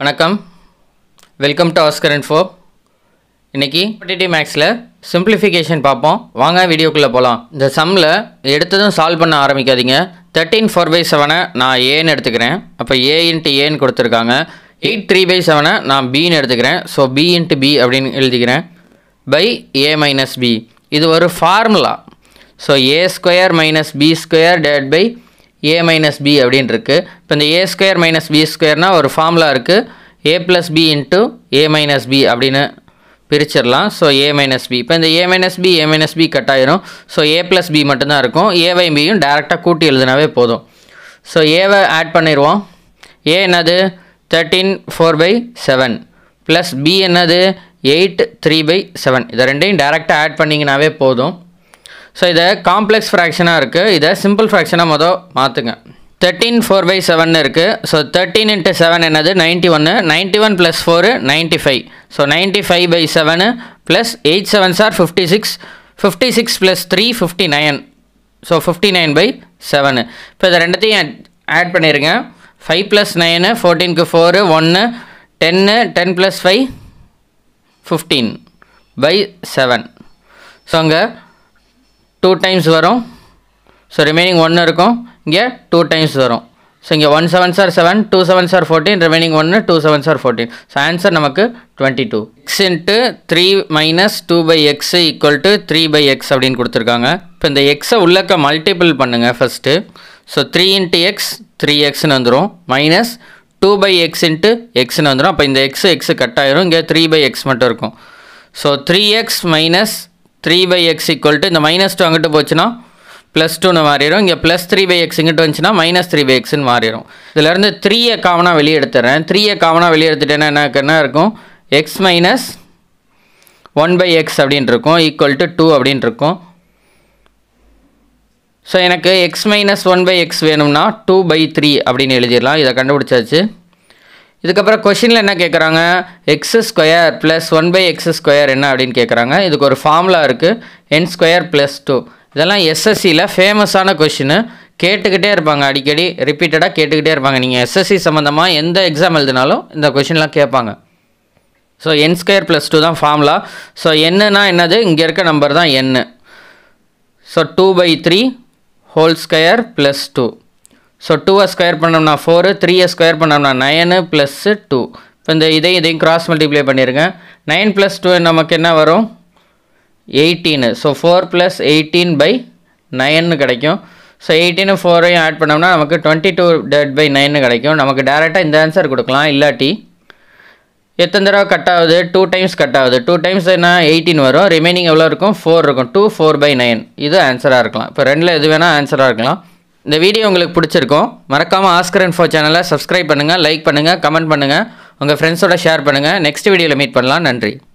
வணக்கம் welcome to Oscar and ஃபோ இன்றைக்கி காம்படிட்டிவ் மேக்ஸில் சிம்பிளிஃபிகேஷன் பார்ப்போம் வாங்க வீடியோக்குள்ளே போகலாம் இந்த சம்மில் எடுத்ததும் சால்வ் பண்ண ஆரம்பிக்காதீங்க தேர்ட்டீன் ஃபோர் பை செவனை நான் ஏன்னு எடுத்துக்கிறேன் அப்போ ஏ இன்ட்டு ஏன்னு கொடுத்துருக்காங்க எயிட் த்ரீ பை செவனை நான் பின்னு எடுத்துக்கிறேன் ஸோ பி இன்ட்டு பி அப்படின்னு எழுதிக்கிறேன் பை ஏ மைனஸ் பி இது ஒரு formula so A square minus B square divided by A minus B அப்படின்னு இருக்கு இப்போ இந்த ஏ ஸ்கொயர் மைனஸ் பி ஸ்கொயர்னால் ஒரு ஃபார்முலா இருக்குது A plus B into A minus B அப்படின்னு பிரிச்சிடலாம் ஸோ ஏ மைனஸ் பி இப்போ இந்த A minus B A minus B cut ஆயிரும் ஸோ ஏ ப்ளஸ் பி மட்டும்தான் இருக்கும் ஏவை பியும் டேரெக்டாக கூட்டி எழுதினாவே போதும் ஸோ ஏவை ஆட் பண்ணிடுவோம் ஏ என்னது thirteen four by seven plus B என்னது எயிட் த்ரீ பை செவன் இதை ரெண்டையும் டேரெக்டாக ஆட் பண்ணிங்கனாவே போதும் ஸோ இதை காம்ப்ளெக்ஸ் ஃப்ராக்ஷனாக இருக்குது இதை சிம்பிள் ஃப்ராக்ஷனாக மொதல் மாற்றுங்க தேர்ட்டீன் ஃபோர் பை செவன் இருக்குது ஸோ தேர்ட்டீன் இன்ட்டு செவன் என்னது நைன்ட்டி ஒன்று ninety one plus four ninety five so ninety five by seven plus eight seven சார் fifty six fifty six plus three fifty nine so fifty nine by seven இப்போ இதை ரெண்டுத்தையும் add பண்ணிடுங்க five plus nine ஃபோர்டீனுக்கு four ஒன்று ten ten plus five fifteen by seven so அங்கே two times வரும் so remaining ஒன்று இருக்கும் இங்கே டூ டைம்ஸ் வரும் ஸோ இங்கே ஒன் செவன் சார் செவன் டூ செவன் சார் ஃபோர்டீன் ரிமைனிங் ஒன்று டூ செவன் சார் ஃபோர்டீன் ஸோ ஆன்சர் நமக்கு twenty two x into three minus two by x equal to three by x அப்படின்னு கொடுத்துருக்காங்க இப்போ இந்த எக்ஸை உள்ளக்க மல்டிபிள் பண்ணுங்கள் first so three into x three எக்ஸ்னு வந்துடும் minus two by x into எக்ஸ்னு வந்துடும் அப்போ இந்த எக்ஸ் எக்ஸ் கட் ஆயிரும் இங்கே த்ரீ பை எக்ஸ் மட்டும் இருக்கும் so three x minus three by x equal to இந்த மைனஸ் டூ அங்கிட்டு போச்சுன்னா ப்ளஸ் டூன்னு மாறிடும் இங்கே ப்ளஸ் த்ரீ பை எக்ஸ் இங்கிட்டு வந்துச்சுன்னா மைனஸ் த்ரீ பை எக்ஸ்னு மாறிடும் இதுலேருந்து த்ரீயை காமனாக வெளியே எடுத்துறேன் த்ரீயை காமனாக வெளியே எடுத்துட்டேன்னா எனக்கு என்ன இருக்கும் x minus one by x அப்படின்னு இருக்கும் ஈக்குவல் டு டூ அப்படின்னு இருக்கும் ஸோ எனக்கு x minus one by x வேணும்னா டூ பை த்ரீ அப்படின்னு எழுதிடலாம் இதை கண்டுபிடிச்சாச்சு இதுக்கப்புறம் கொஷினில் என்ன கேட்குறாங்க x square plus one by x square என்ன அப்படின்னு கேட்குறாங்க இதுக்கு ஒரு ஃபார்முலா இருக்குது என் ஸ்கொயர் ப்ளஸ் டூ இதெல்லாம் எஸ்எஸ்சியில் ஃபேமஸான கொஷினு கேட்டுக்கிட்டே இருப்பாங்க அடிக்கடி ரிப்பீட்டடாக கேட்டுக்கிட்டே இருப்பாங்க நீங்கள் எஸ்எஸ்சி சம்மந்தமாக எந்த எக்ஸாம் எழுதினாலும் இந்த கொஷின்லாம் கேட்பாங்க so n square plus two தான் ஃபார்முலா ஸோ என்னன்னா என்னது இங்கே இருக்க நம்பர் தான் என்னு so two by three whole square plus two so டூவை ஸ்கொயர் பண்ணோம்னா ஃபோரு த்ரீயை ஸ்கொயர் பண்ணோம்னா நயனு ப்ளஸ்ஸு டூ இப்போ இந்த இதையும் இதையும் கிராஸ் மல்டிப்ளை பண்ணிடுங்க நைன் ப்ளஸ் டூ நமக்கு என்ன வரும் eighteen so four plus eighteen by நைன்னு கிடைக்கும் ஸோ எயிட்டீனு ஃபோரையும் ஆட் பண்ணோம்னா நமக்கு டுவெண்ட்டி டூ டெட் பை நைன்னு கிடைக்கும் நமக்கு டேரெக்டாக இந்த ஆன்சர் கொடுக்கலாம் இல்லாட்டி எத்தனை தடவை கட் ஆகுது டூ டைம்ஸ் கட் ஆகுது டூ டைம்ஸ் என்ன எயிட்டீன் வரும் ரிமைனிங் எவ்வளோ இருக்கும் ஃபோர் இருக்கும் டூ ஃபோர் பை நைன் இது ஆன்சராக இருக்கலாம் இப்போ ரெண்டில் எது வேணால் ஆன்சராக இருக்கலாம் இந்த வீடியோ உங்களுக்கு பிடிச்சிருக்கும் மறக்காமல் ஆஸ்கர் அண்ட் ஃபோ சேனலை சப்ஸ்கிரைப் பண்ணுங்கள் லைக் பண்ணுங்கள் கமெண்ட் பண்ணுங்கள் உங்கள் ஃப்ரெண்ட்ஸோட ஷேர் பண்ணுங்கள் நெக்ஸ்ட் வீடியோவில் மீட் பண்ணலாம் நன்றி